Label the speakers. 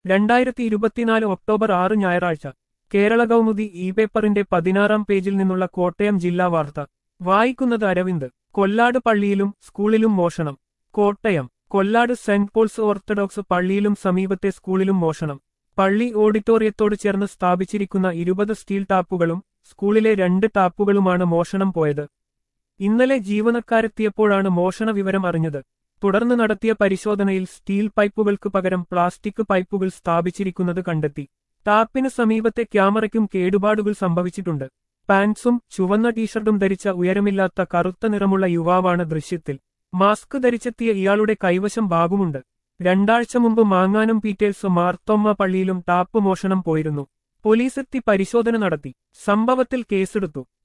Speaker 1: രണ്ടായിരത്തി ഇരുപത്തിനാല് ഒക്ടോബർ ആറ് ഞായറാഴ്ച കേരള കൗമുദി ഇ പേപ്പറിന്റെ പതിനാറാം പേജിൽ നിന്നുള്ള കോട്ടയം ജില്ലാ വാർത്ത വായിക്കുന്നത് അരവിന്ദ് കൊല്ലാട് പള്ളിയിലും സ്കൂളിലും മോഷണം Kottayam Kollad saint Paul's orthodox പള്ളിയിലും സമീപത്തെ സ്കൂളിലും മോഷണം പള്ളി ഓഡിറ്റോറിയത്തോട് ചേർന്ന് സ്ഥാപിച്ചിരിക്കുന്ന ഇരുപത് സ്റ്റീൽ ടാപ്പുകളും സ്കൂളിലെ രണ്ട് ടാപ്പുകളുമാണ് മോഷണം പോയത് ഇന്നലെ ജീവനക്കാരെത്തിയപ്പോഴാണ് മോഷണ വിവരം അറിഞ്ഞത് തുടർന്ന് നടത്തിയ പരിശോധനയിൽ സ്റ്റീൽ പൈപ്പുകൾക്ക് പകരം പ്ലാസ്റ്റിക് പൈപ്പുകൾ സ്ഥാപിച്ചിരിക്കുന്നത് കണ്ടെത്തി ടാപ്പിന് സമീപത്തെ ക്യാമറയ്ക്കും കേടുപാടുകൾ സംഭവിച്ചിട്ടുണ്ട് പാൻസും ചുവന്ന ടീഷർട്ടും ധരിച്ച ഉയരമില്ലാത്ത കറുത്ത നിറമുള്ള യുവാവാണ് ദൃശ്യത്തിൽ മാസ്ക് ധരിച്ചെത്തിയ ഇയാളുടെ കൈവശം ബാഗുമുണ്ട് രണ്ടാഴ്ച മുമ്പ് മാങ്ങാനം പീറ്റേഴ്സ് മാർത്തോമ്മ പള്ളിയിലും ടാപ്പ് മോഷണം പോയിരുന്നു പോലീസെത്തി പരിശോധന നടത്തി സംഭവത്തിൽ കേസെടുത്തു